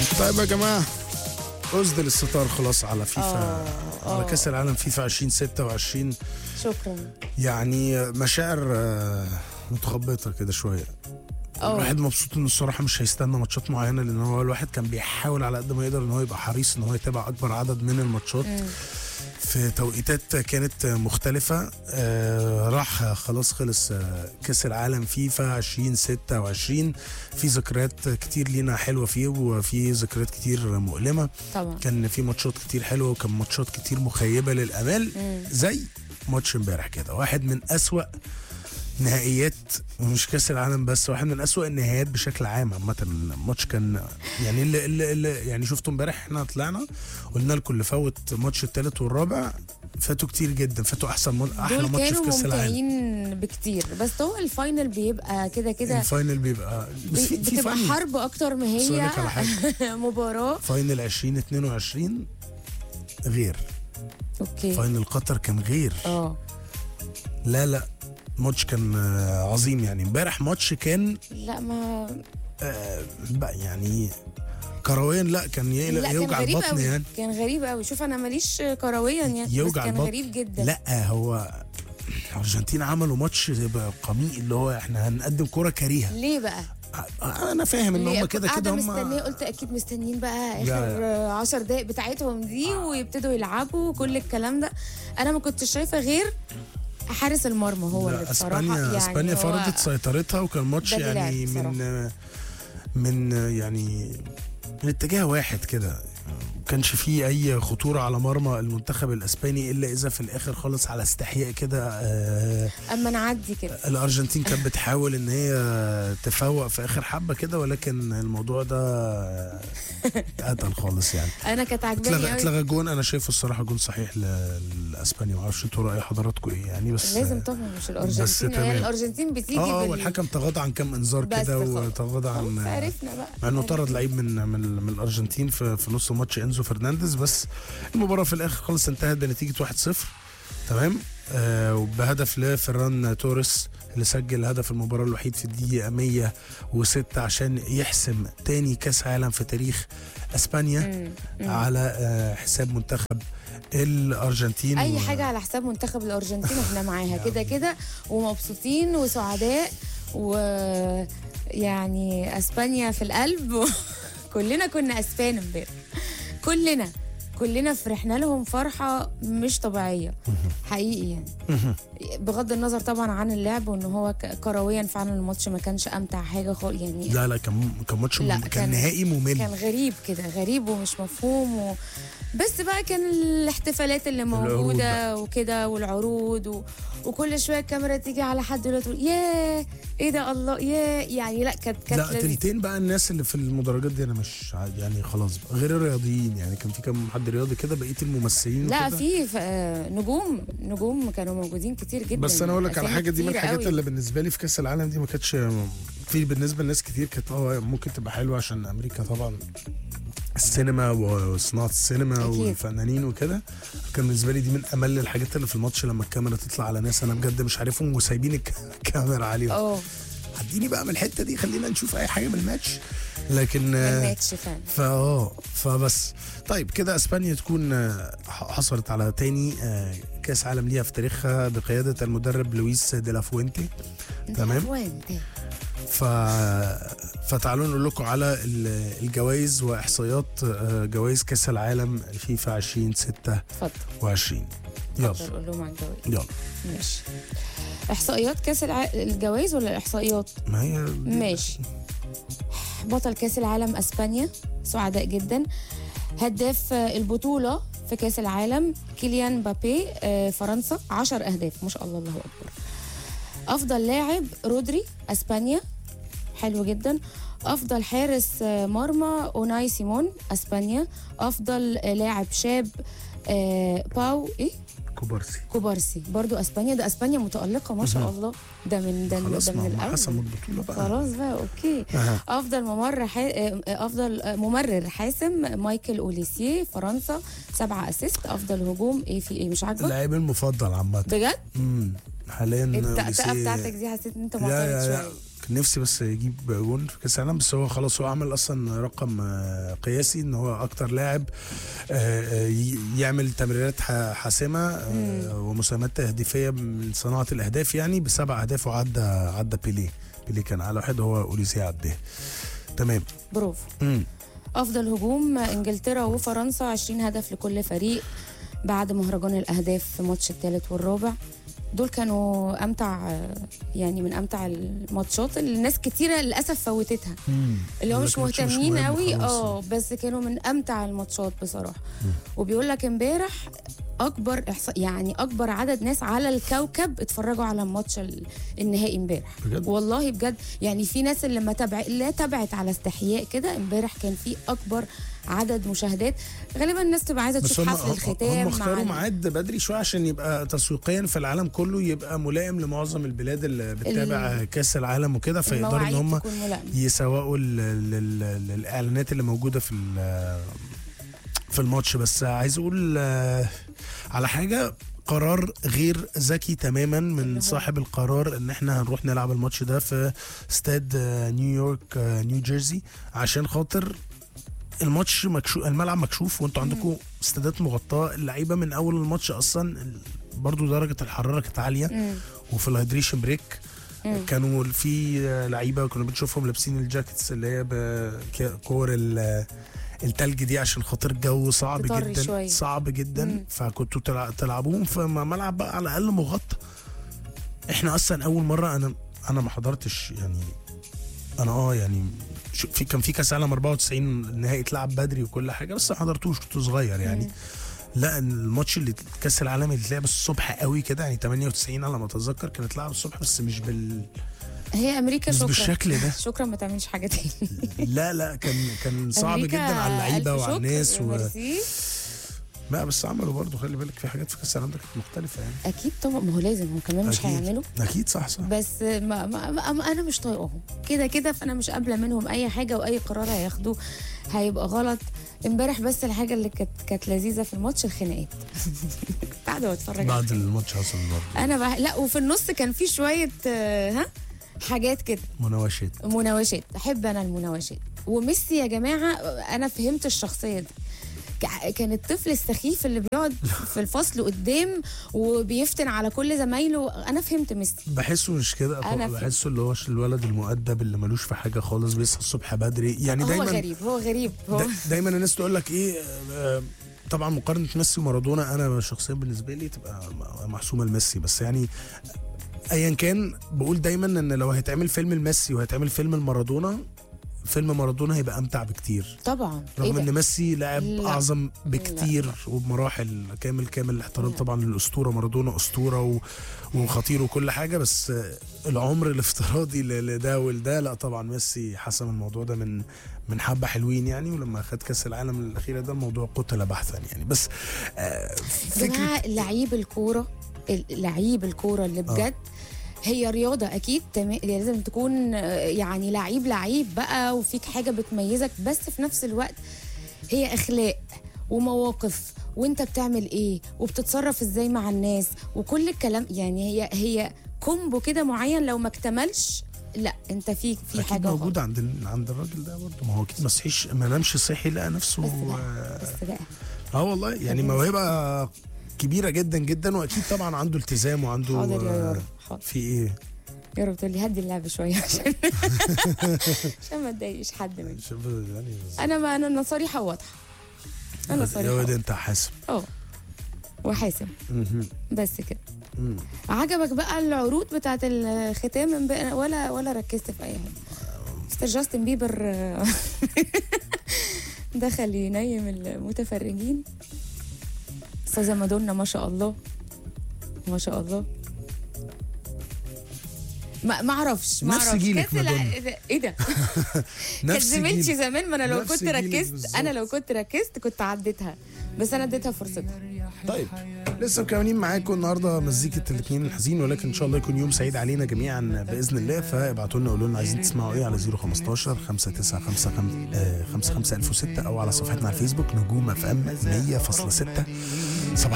طيب يا جماعه أسدل الستار خلاص على فيفا آه، على آه. كاس العالم فيفا 2026 شكرا يعني مشاعر آه، متخبطه كده شويه اه الواحد مبسوط انه الصراحه مش هيستنى ماتشات معينه لان هو الواحد كان بيحاول على قد ما يقدر ان هو يبقى حريص ان هو يتابع اكبر عدد من الماتشات مم. في توقيتات كانت مختلفة آه راح خلاص خلص آه كأس العالم فيفا 2026 في ذكريات كتير لينا حلوة فيه وفي ذكريات كتير مؤلمة طبعا كان في ماتشات كتير حلوة وكان ماتشات كتير مخيبة للأمال مم. زي ماتش امبارح كده واحد من أسوأ نهائيات ومش كاس العالم بس واحد من أسوأ النهائيات بشكل عام عامة الماتش كان يعني اللي, اللي, اللي يعني شفتوا امبارح احنا طلعنا قلنا لكم اللي فوت ماتش الثالث والرابع فاتوا كتير جدا فاتوا احسن مو- احلى دول ماتش في كانوا كاس العالم ممتعين بكتير بس هو الفاينل بيبقى كده كده الفاينل بيبقى بس بي- في في بتبقى فاينل حرب اكتر ما بس أقول هي لك على حاجة. مباراه فاينل 2022 غير اوكي فاينل قطر كان غير اه لا لا ماتش كان آه، عظيم يعني امبارح ماتش كان لا ما آه، بقى يعني كرويا لا كان يقلق لا كان يوجع غريب البطن قوي يعني كان غريب قوي شوف انا ماليش كرويا يعني يوجع بس كان البطن. غريب جدا لا هو الارجنتين عملوا ماتش يبقى قميء اللي هو احنا هنقدم كرة كريهه ليه بقى؟ آه، انا فاهم ان ليه؟ هم كده قاعدة كده هم مستنيه قلت اكيد مستنيين بقى لا، اخر 10 دقايق بتاعتهم دي ويبتدوا يلعبوا وكل الكلام ده انا ما كنتش شايفه غير حارس المرمى هو اللي لا بصراحه اسبانيا يعني اسبانيا هو فرضت سيطرتها وكان ماتش ده اللي يعني لعب من من يعني من اتجاه واحد كده ما كانش فيه اي خطوره على مرمى المنتخب الاسباني الا اذا في الاخر خالص على استحياء كده آه اما نعدي كده الارجنتين كانت بتحاول ان هي تفوق في اخر حبه كده ولكن الموضوع ده قتل خالص يعني انا كانت عاجباني اتلغى قوي اتلغى جون انا شايفه الصراحه جون صحيح ل- لاسبانيا ما اعرفش انتوا راي حضراتكم ايه يعني بس لازم طبعا مش الارجنتين تمام. هي الارجنتين بتيجي اه اه بال- والحكم تغاضى عن كام انذار بس كده خلاص. وتغاضى خلاص، عن عرفنا بقى مع انه عرفنا. طرد لعيب من من من الارجنتين في في نص ماتش انزو فرنانديز بس المباراه في الاخر خلص انتهت بنتيجه 1-0 تمام آه وبهدف لفران توريس اللي سجل هدف المباراه الوحيد في الدقيقه 106 عشان يحسم تاني كاس عالم في تاريخ اسبانيا مم. مم. على آه حساب منتخب الارجنتين اي و- حاجه على حساب منتخب الارجنتين احنا معاها كده كده ومبسوطين وسعداء و يعني اسبانيا في القلب كلنا كنا اسبان امبارح كلنا كلنا فرحنا لهم فرحه مش طبيعيه حقيقي يعني بغض النظر طبعا عن اللعب وان هو ك- كرويا فعلا الماتش ما كانش امتع حاجه خالص يعني لا لا كان كان ماتش لا، مم- كان, كان- نهائي ممل كان غريب كده غريب ومش مفهوم و... بس بقى كان الاحتفالات اللي موجوده وكده والعروض و... وكل شويه الكاميرا تيجي على حد يقول تقول ياه ايه ده الله ياه يعني لا كانت كانت لا لذيذة. تلتين بقى الناس اللي في المدرجات دي انا مش ع- يعني خلاص بقى غير الرياضيين يعني كان في كام حد رياضي كده بقيه الممثلين لا وكده. في ف- آه، نجوم نجوم كانوا موجودين كتير جدا بس انا اقول لك على أسامي حاجه دي من كتيرة الحاجات قوي. اللي بالنسبه لي في كاس العالم دي ما كانتش في بالنسبه لناس كتير كانت اه ممكن تبقى حلوه عشان امريكا طبعا السينما وصناعه السينما أكيد. والفنانين وكده كان بالنسبه لي دي من امل الحاجات اللي في الماتش لما الكاميرا تطلع على ناس انا بجد مش عارفهم وسايبين الك- الكاميرا عليهم اه عديني بقى من الحته دي خلينا نشوف اي حاجه من الماتش لكن ده آه، الماتش فعلا فاه فبس طيب كده اسبانيا تكون آه، ح- حصلت على تاني آه، كاس عالم ليها في تاريخها بقياده المدرب لويس دي لا فوينتي تمام. وين ف فتعالوا نقول لكم على ال- الجوائز واحصائيات آه، جوائز كاس العالم فيفا 2026 اتفضل يلا قول لهم عن الجواز يلا ماشي احصائيات كاس الع... الجوائز ولا الاحصائيات ما هي ماشي بطل كاس العالم اسبانيا سعداء جدا هداف آه، البطوله في كاس العالم كيليان بابي آه، فرنسا 10 اهداف ما شاء الله الله اكبر افضل لاعب رودري اسبانيا حلو جدا افضل حارس آه، مرمى اوناي سيمون اسبانيا افضل آه، لاعب شاب آه، باو ايه كوبارسي كوبارسي برضو اسبانيا ده اسبانيا متالقه ما شاء الله ده من ده, خلاص ده من ما هم الاول حسموا البطوله بقى خلاص بقى اوكي أها. افضل ممر ح... افضل ممرر حاسم مايكل اوليسيه فرنسا سبعة اسيست افضل هجوم ايه في ايه مش عاجبك اللاعب المفضل عامه بجد امم حاليا التأتأة أوليسيه- بتاعتك دي حسيت ان انت لا معترض لا لا شويه كان نفسي بس يجيب جون في كاس العالم بس هو خلاص هو عمل اصلا رقم آه، قياسي ان هو اكتر لاعب آه، آه، ي- يعمل تمريرات ح- حاسمه آه، ومساهمات تهديفيه من صناعه الاهداف يعني بسبع اهداف وعدى عدى بيليه بيليه كان اعلى واحد هو اوليسيه عداه تمام برافو مم. افضل هجوم انجلترا وفرنسا 20 هدف لكل فريق بعد مهرجان الاهداف في ماتش الثالث والرابع دول كانوا امتع يعني من امتع الماتشات اللي ناس كتيره للاسف فوتتها اللي هو يقول مش لك الماتش مش مهتمين مهم قوي خلاص. اه بس كانوا من امتع الماتشات بصراحه وبيقول لك امبارح اكبر إحصاء يعني اكبر عدد ناس على الكوكب اتفرجوا على الماتش ال- النهائي امبارح بجد؟ والله بجد يعني في ناس اللي ما تبع لا تبعت على استحياء كده امبارح كان في اكبر عدد مشاهدات غالبا الناس تبقى عايزه بس تشوف هم حفل الختام هم مع اختاروا ال- ميعاد بدري شويه عشان يبقى تسويقيا في العالم كله يبقى ملائم لمعظم البلاد اللي بتتابع كاس العالم وكده فيقدروا ان المواعيد هم تكون ملائمة. يسوقوا ال- ال- ال- الاعلانات اللي موجوده في ال- في الماتش بس عايز اقول آه، على حاجه قرار غير ذكي تماما من صاحب القرار ان احنا هنروح نلعب الماتش ده في استاد آه، نيويورك آه، نيو جيرسي عشان خاطر الماتش مكشوف الملعب مكشوف وانتوا عندكم استادات مغطاه اللعيبه من اول الماتش اصلا ال- برضو درجه الحراره كانت عاليه مم. وفي الهيدريشن بريك مم. كانوا في لعيبه كنا بنشوفهم لابسين الجاكيتس اللي هي بكور ال- التلج دي عشان خاطر الجو صعب تطري جدا شوية. صعب جدا مم. فكنتوا تلع- تلعبوهم في م- ملعب بقى على الاقل مغطى احنا اصلا اول مره انا انا ما حضرتش يعني انا اه يعني شو- في كان في كاس عالم 94 النهائي اتلعب بدري وكل حاجه بس ما حضرتوش كنت صغير يعني مم. لا الماتش اللي كاس العالم اللي اتلعب الصبح قوي كده يعني 98 على ما اتذكر كانت اتلعب الصبح بس مش بال هي امريكا مش شكرا بالشكل ده شكرا ما تعملش حاجه تاني لا لا كان كان صعب أمريكا جدا على اللعيبه ألف وعلى شكر، الناس و... ميرسي. لا بس عملوا برضه خلي بالك في حاجات في كاس العالم ده كانت مختلفه يعني اكيد طبعا ما هو لازم هو كمان مش أكيد. هيعملوا اكيد صح صح بس ما ما ما انا مش طايقاهم كده كده فانا مش قابله منهم اي حاجه واي قرار هياخدوه هيبقى غلط امبارح بس الحاجه اللي كانت كانت لذيذه في الماتش الخناقات بعد ما اتفرج على بعد الماتش حصل برضه انا بح... لا وفي النص كان في شويه آه، ها حاجات كده مناوشات مناوشات احب انا المناوشات وميسي يا جماعه انا فهمت الشخصيه دي ك- كان الطفل السخيف اللي بيقعد في الفصل قدام وبيفتن على كل زمايله انا فهمت ميسي بحسه مش كده أنا أنا في- بحسه اللي هو الولد المؤدب اللي ملوش في حاجه خالص بيصحى الصبح بدري يعني هو دايما غريب هو غريب هو دا دايما الناس تقول لك ايه آه، طبعا مقارنه ميسي ومارادونا انا شخصيا بالنسبه لي تبقى م- محسومه لميسي بس يعني ايا كان بقول دايما ان لو هيتعمل فيلم لميسي وهيتعمل فيلم لمارادونا فيلم مارادونا هيبقى امتع بكتير طبعا ايه رغم ان ده ميسي لاعب لا. اعظم بكتير لا. وبمراحل كامل كامل الاحترام لا. طبعا للاسطوره مارادونا اسطوره و... وخطير وكل حاجه بس آه، العمر الافتراضي ل- لده ولده لا طبعا ميسي حسم الموضوع ده من من حبه حلوين يعني ولما خد كاس العالم الاخيره ده الموضوع قتل بحثا يعني بس آه، يا جماعه لعيب الكوره ال- لعيب الكوره اللي بجد هي رياضة أكيد تما- لازم تكون آه، يعني لعيب لعيب بقى وفيك حاجة بتميزك بس في نفس الوقت هي أخلاق ومواقف وانت بتعمل ايه وبتتصرف ازاي مع الناس وكل الكلام يعني هي هي كومبو كده معين لو ما اكتملش لا انت في في اكيد حاجه غلط. موجود عند ال- عند الراجل ده برضه ما هو اكيد ما صحيش ما نامش صحي لقى نفسه بس آه، بقى بس بقى اه والله يعني خلينا موهبه كبيره جدا جدا واكيد طبعا عنده التزام وعنده حاضر يا آه، يارا حاضر في ايه يا رب تقول لي هدي اللعب شويه عشان عشان ما تضايقش حد مني شوف يعني انا ما انا انا صريحه وواضحه انا يا صريحه واد واضحة. انت حاسب اه وحاسم مهم. بس كده مم. عجبك بقى العروض بتاعت الختام امبارح- ولا ولا ركزت في اي حاجه مستر جاستن بيبر آه، دخل ينيم المتفرجين استاذه مادونا ما شاء الله ما شاء الله ما ما اعرفش ما نفس اعرفش جيلك كاس الع- مادونا. ايه ده كانت نفس زميلتي جيل زمان ما انا لو نفس كنت جيلك ركزت بالظبط. انا لو كنت ركزت كنت عديتها بس انا اديتها فرصتها طيب لسه مكملين معاكم النهارده مزيكه الاثنين الحزين ولكن ان شاء الله يكون يوم سعيد علينا جميعا باذن الله فابعتوا لنا قولوا لنا عايزين تسمعوا ايه على 015 5955 55006 او على صفحتنا على الفيسبوك نجوم اف ام 100.6 صباح